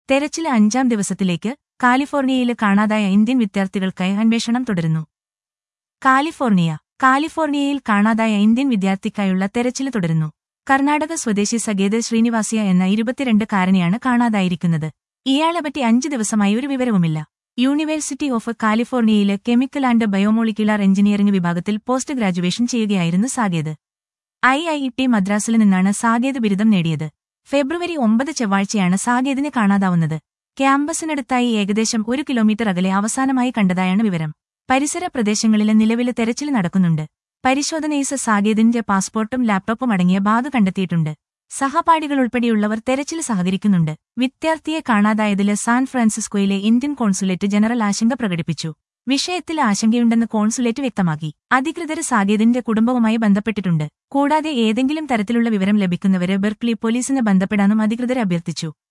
തെരച്ചില് അഞ്ചാം ദിവസത്തിലേക്ക് കാലിഫോർണിയയില് കാണാതായ ഇന്ത്യൻ വിദ്യാർത്ഥികൾക്കായി അന്വേഷണം തുടരുന്നു കാലിഫോർണിയ കാലിഫോർണിയയിൽ കാണാതായ ഇന്ത്യൻ വിദ്യാർത്ഥിക്കായുള്ള തെരച്ചില് തുടരുന്നു കർണാടക സ്വദേശി സഗേത് ശ്രീനിവാസിയ എന്ന ഇരുപത്തിരണ്ട് കാരനെയാണ് കാണാതായിരിക്കുന്നത് ഇയാളെപ്പറ്റി അഞ്ച് ദിവസമായി ഒരു വിവരവുമില്ല യൂണിവേഴ്സിറ്റി ഓഫ് കാലിഫോർണിയയിലെ കെമിക്കൽ ആൻഡ് ബയോമോളിക്യുലാർ എഞ്ചിനീയറിംഗ് വിഭാഗത്തിൽ പോസ്റ്റ് ഗ്രാജുവേഷൻ ചെയ്യുകയായിരുന്നു സാഗേത് ഐ ഐ ടി മദ്രാസിൽ നിന്നാണ് സാഗേത് ബിരുദം നേടിയത് ഫെബ്രുവരി ഒമ്പത് ചൊവ്വാഴ്ചയാണ് സാഗേതിനെ കാണാതാവുന്നത് ക്യാമ്പസിനടുത്തായി ഏകദേശം ഒരു കിലോമീറ്റർ അകലെ അവസാനമായി കണ്ടതായാണ് വിവരം പരിസര പ്രദേശങ്ങളിലെ നിലവിലെ തെരച്ചിൽ നടക്കുന്നുണ്ട് പരിശോധനയിസ് സാഗേതിന്റെ പാസ്പോർട്ടും ലാപ്ടോപ്പും അടങ്ങിയ ബാഗ് കണ്ടെത്തിയിട്ടുണ്ട് സഹപാഠികൾ ഉൾപ്പെടെയുള്ളവർ തെരച്ചിൽ സഹകരിക്കുന്നുണ്ട് വിദ്യാർത്ഥിയെ കാണാതായതില് സാൻ ഫ്രാൻസിസ്കോയിലെ ഇന്ത്യൻ കോൺസുലേറ്റ് ജനറൽ ആശങ്ക പ്രകടിപ്പിച്ചു വിഷയത്തിൽ ആശങ്കയുണ്ടെന്ന് കോൺസുലേറ്റ് വ്യക്തമാക്കി അധികൃതർ സാഗേതിന്റെ കുടുംബവുമായി ബന്ധപ്പെട്ടിട്ടുണ്ട് കൂടാതെ ഏതെങ്കിലും തരത്തിലുള്ള വിവരം ലഭിക്കുന്നവരെ ബെർക്ലി പോലീസിന് ബന്ധപ്പെടാനും അധികൃതർ അഭ്യർത്ഥിച്ചു